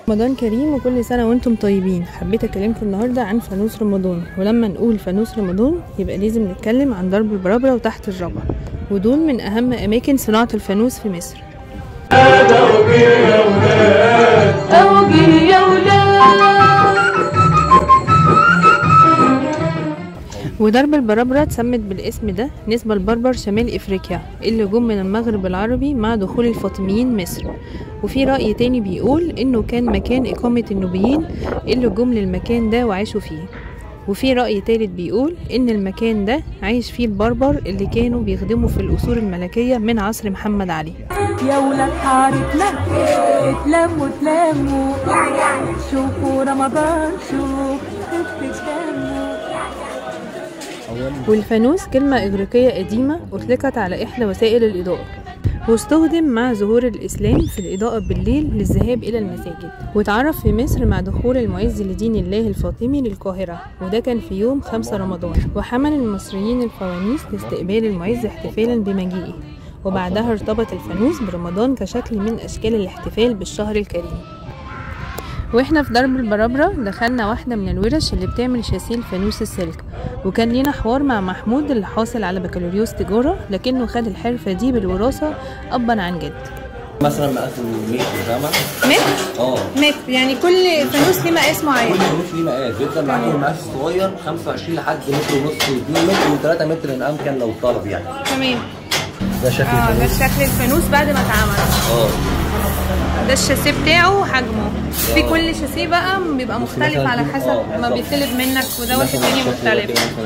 رمضان كريم وكل سنة وانتم طيبين حبيت اكلمكم النهاردة عن فانوس رمضان ولما نقول فانوس رمضان يبقى لازم نتكلم عن درب البرابرة وتحت الربع ودول من اهم اماكن صناعة الفانوس في مصر أوجه يا ولاد ودرب البرابرة اتسمت بالاسم ده نسبة لبربر شمال افريقيا اللي جم من المغرب العربي مع دخول الفاطميين مصر وفي رأي تاني بيقول انه كان مكان اقامة النوبيين اللي جم للمكان ده وعاشوا فيه وفي رأي تالت بيقول ان المكان ده عايش فيه البربر اللي كانوا بيخدموا في القصور الملكية من عصر محمد علي يا ولاد حارتنا اتلموا اتلموا شوفوا رمضان شوف بتتلموا والفانوس كلمة إغريقية قديمة أطلقت على إحدى وسائل الإضاءة واستخدم مع ظهور الإسلام في الإضاءة بالليل للذهاب إلى المساجد واتعرف في مصر مع دخول المعز لدين الله الفاطمي للقاهرة وده كان في يوم 5 رمضان وحمل المصريين الفوانيس لاستقبال المعز احتفالا بمجيئه وبعدها ارتبط الفانوس برمضان كشكل من أشكال الاحتفال بالشهر الكريم واحنا في درب البرابرة دخلنا واحدة من الورش اللي بتعمل شاسيل فانوس السلك وكان لينا حوار مع محمود اللي حاصل على بكالوريوس تجارة لكنه خد الحرفة دي بالوراثة أبا عن جد مثلا مقاس المتر فاهمة؟ متر اه متر يعني كل فانوس ليه مقاس معين كل فلوس ليه مقاس بيبدأ معاك المقاس الصغير 25 لحد متر ونص و2 متر و3 متر ان امكن لو طلب يعني تمام ده شكل اه ده الفانوس شكل الفانوس بعد ما اتعمل اه ده الشاسيه بتاعه وحجمه في كل شاسيه بقى بيبقى مختلف مثلاً على دي- حسب آه، ما بالظبط. بيطلب منك ودوت مثلاً التاني الشكل ده كده مختلف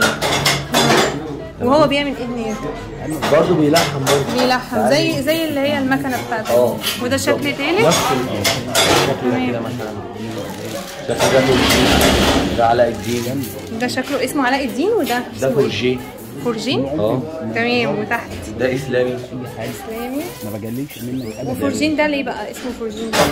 مثلاً. وهو بيعمل ايه هناك برضه بيلحم برضه بيلحم زي زي اللي هي المكنه بتاعته اه وده شكل تالت نفس ال- اه الشكل ده كده مثلا الشكل ده فورجي ده علاء الدين ده شكله اسمه علاء الدين وده ده اسمه ايه؟ فورجي فورجين اه تمام وتحت ده اسلامي اسلامي ما بجليش منك ابدا وفورجين ده ليه بقى اسمه فورجين ده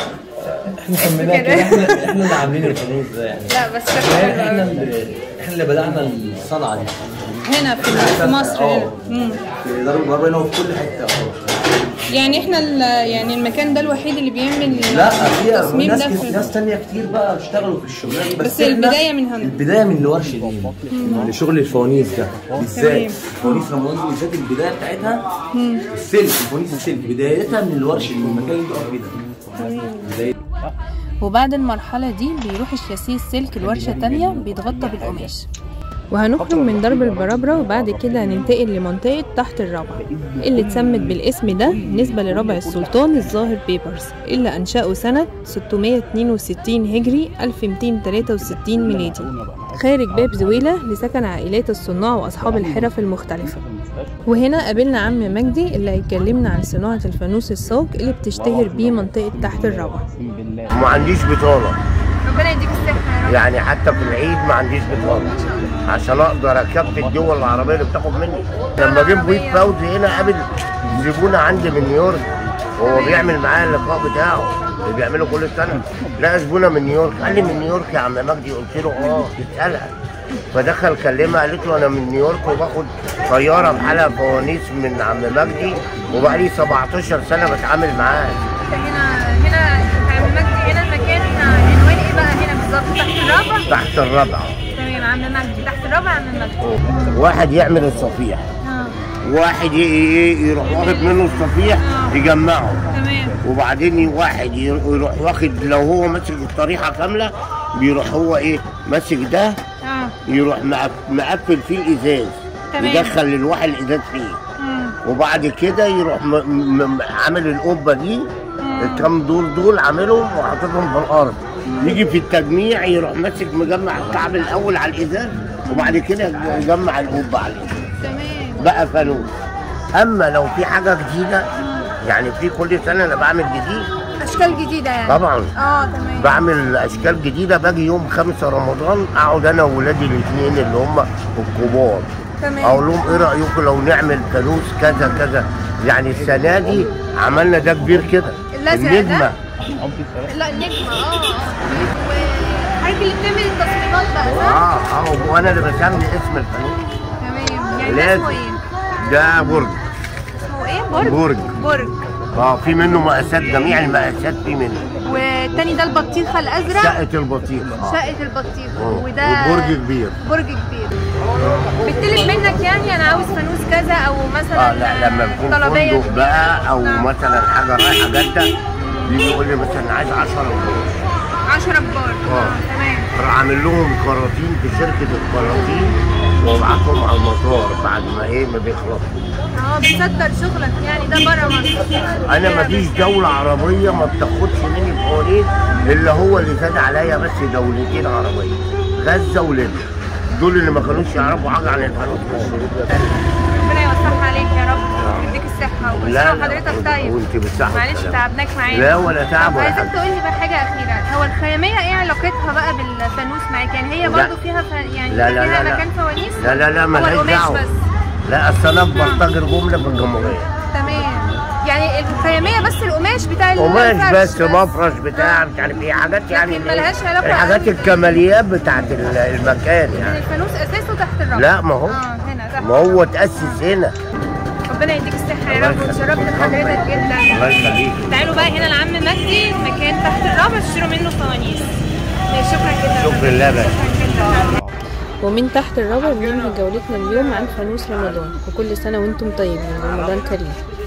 احنا سميناه كده احنا احنا اللي عاملين الفانوس ده يعني لا بس شكله حلو احنا أوي. اللي احنا اللي بدأنا الصنعة دي هنا في في مصر اه هنا مم. في دار البرابرة هنا وفي كل حتة اه يعني احنا ال- يعني المكان ده الوحيد اللي بيعمل لا في التصميم ناس ده كت- في ناس تانية كتير بقى اشتغلوا في الشغلانة دي بس, بس احنا- البداية من هنا. البداية من الورشة دي لشغل الفوانيس ده بالذات تمام. فوانيس رمضان دي بالذات البداية بتاعتها السلك فوانيس السلك بدايتها من الورشة من المكان اللي بتقف فيه ده بداية وبعد المرحلة دي بيروح الشاسيه السلك الورشة تانية بيتغطى بالقماش وهنخرج من درب البرابرة وبعد كده هننتقل لمنطقة تحت الربع اللي اتسمت بالاسم ده نسبة لربع السلطان الظاهر بيبرز اللي أنشأه سنة 662 هجري 1263 ميلادي خارج باب زويلة لسكن عائلات الصناع وأصحاب الحرف المختلفة وهنا قابلنا عم مجدي اللي هيكلمنا عن صناعة الفانوس الصاج اللي بتشتهر بيه منطقة تحت الربع اقسم بالله ما عنديش بطالة ربنا يديك الصحة يا رب يعني حتى في العيد ما عنديش بطالة عشان اقدر اكفي الدول العربية اللي بتاخد مني لما جيب بويت فوزي هنا قابل زبونة عندي من نيويورك هو بيعمل معايا اللقاء بتاعه اللي بيعمله كل سنة لقى زبونة من نيويورك قال لي من نيويورك يا عم مجدي قلت له اه اسألها فدخل كلمها قالت له انا من نيويورك وباخد طياره بحالها فوانيس من عم مجدي وبقى لي 17 سنه بتعامل معاه هنا هنا عم مجدي هنا المكان عنوان ايه بقى هنا بالظبط تحت الرابع تحت الربع تمام عم مجدي تحت الرابع عم مجدي واحد يعمل الصفيح اه واحد ي- ي- يروح واخد منه الصفيح يجمعه تمام وبعدين واحد ي- يروح واخد لو هو ماسك الطريحه كامله بيروح هو ايه ماسك ده اه يروح مقف- مقفل فيه الازاز تمام. يدخل الواحد الازاز فيه مم. وبعد كده يروح م... م... م- عامل القبه دي الكام دور دول عاملهم وحاططهم في الارض يجي في التجميع يروح ماسك مجمع الكعب الاول على الازاز وبعد كده يجمع القبه عليه تمام بقى فانوس اما لو في حاجه جديده يعني في كل سنه انا بعمل جديد اشكال جديده يعني طبعا اه تمام بعمل اشكال جديده باجي يوم 5 رمضان اقعد انا وولادي الاثنين اللي هم الكبار تمام اقول لهم ايه رايكم لو نعمل فانوس كذا كذا يعني السنه دي عملنا ده كبير كده الأزرق ده؟ النجمه لا النجمه اه اه حضرتك اللي بتعمل التصميمات بقى صح؟ اه اه وانا اللي بسمي اسم الفانوس تمام يعني ده لازم اسمه ايه؟ ده برج اسمه ايه؟ برج برج برج اه في منه مقاسات جميع المقاسات في منه والتاني ده البطيخه الازرق شقه البطيخه شقه البطيخه آه. وده وبرج كبير برج كبير بتطلب منك يعني انا عاوز فانوس كذا او مثلا اه لا لما يكون طلبيه فندق بقى او نعم. مثلا حاجه رايحه جده يجي يقول لي مثلا عايز 10 كبار 10 كبار آه. تمام راح عامل لهم كراتين في شركه الكراتين وابعتهم على المطار بعد ما ايه ما بيخلص اه بتصدر شغلك يعني ده بره مصر انا ما فيش دوله عربيه ما بتاخدش مني قوانين الا هو اللي زاد عليا بس دولتين عربيه غزه وليبيا دول اللي ما كانوش يعرفوا حاجه عن الفلوس ربنا يوسعها عليك يا رب ويديك الصحه لا وكل حضرتك طيب وانت بالصحه معلش والسلامة. تعبناك معانا لا ولا تعب طب ولا عايزك حاجه تقول لي بقى حاجه اخيره هو الخياميه ايه علاقتها بقى بالفانوس معاك يعني هي لا. برضه فيها ف... يعني لا لا فيها لا لا. مكان فوانيس لا لا لا هو مالهاش القماش دعوه بس لا اصل انا بستاجر جمله في الجمهوريه تمام يعني الخياميه بس القماش بتاع قماش الفرش بس مفرش بتاع مش عارف ايه حاجات يعني لكن ملهاش علاقة الحاجات قوي. الكماليات بتاعت ال- المكان يعني يعني الفانوس اساسه تحت الرمل لا ما هو اه هنا تحت ما هو تاسس هنا ربنا يديك الصحه يا الله رب يخليك. وتشرفنا بحضرتك جدا الله يخليك تعالوا بقى هنا لعم مجدي مكان تحت الرمل تشتروا منه فوانيس ماشي، شكرا جدا شكرا لله بقى. شكرا جدا ومن تحت الربر بننهي جولتنا اليوم عن فانوس رمضان وكل سنة وانتم طيبين رمضان كريم